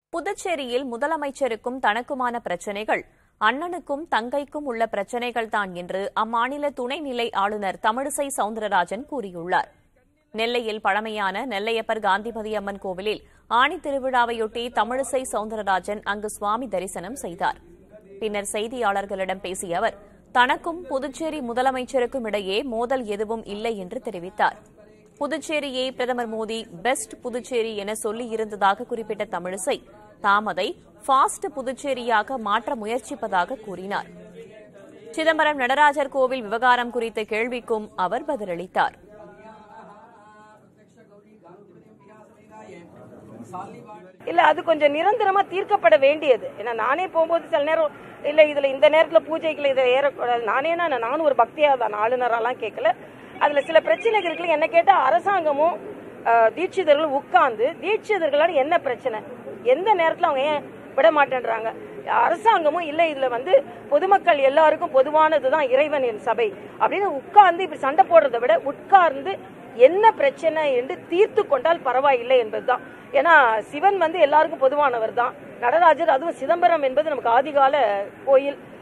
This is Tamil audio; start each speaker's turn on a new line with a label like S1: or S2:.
S1: புதுச்சேரியில் முதலமைச்சருக்கும் தனக்குமான பிரச்சனைகள் அண்ணனுக்கும் தங்கைக்கும் உள்ள பிரச்சனைகள் தான் என்று அம்மாநில துணைநிலை ஆளுநர் தமிழிசை சவுந்தரராஜன் கூறியுள்ளார் நெல்லையில் பழமையான நெல்லையப்பர் காந்திமதி அம்மன் கோவிலில் ஆணி திருவிழாவையொட்டி தமிழிசை சவுந்தரராஜன் அங்கு சுவாமி தரிசனம் செய்தார் பின்னர் செய்தியாளர்களிடம் பேசிய அவர் தனக்கும் புதுச்சேரி முதலமைச்சருக்கும் இடையே மோதல் எதுவும் இல்லை என்று தெரிவித்தார் புதுச்சேரியை பிரதமர் மோடி பெஸ்ட் புதுச்சேரி என சொல்லியிருந்ததாக குறிப்பிட்ட தமிழிசை தாம் அதை ஃபாஸ்ட் புதுச்சேரியாக மாற்ற முயற்சிப்பதாக கூறினார் சிதம்பரம் நடராஜர் கோவில் விவகாரம் குறித்த கேள்விக்கும் அவர் பதிலளித்தார்
S2: இல்ல அது கொஞ்சம் நிரந்தரமா தீர்க்கப்பட வேண்டியது ஏன்னா நானே போகும்போது சில நேரம் இல்ல இதுல இந்த நேரத்துல பூஜைக்குள்ள இதை ஏறக்கூடாது நானே நான் நானும் ஒரு பக்தியா தான் ஆளுநரெல்லாம் கேட்கல அதுல சில பிரச்சனைகள் இருக்குல்ல என்ன கேட்டா அரசாங்கமும் அஹ், தீட்சிதர்களும் உட்கார்ந்து தீட்சிதர்களால என்ன பிரச்சனை எந்த நேரத்துல அவங்க ஏன் விட மாட்டேன்றாங்க அரசாங்கமும் இல்ல இதுல வந்து பொதுமக்கள் எல்லாருக்கும் பொதுவானதுதான் இறைவனின் சபை அப்படின்னு உட்கார்ந்து இப்படி சண்டை போடுறதை விட உட்கார்ந்து என்ன பிரச்சனை என்று தீர்த்து கொண்டால் பரவாயில்லை என்பதுதான் ஏன்னா சிவன் வந்து எல்லாருக்கும் பொதுவானவர் தான் நடராஜர் அதுவும் சிதம்பரம் என்பது நமக்கு ஆதிகால கோயில்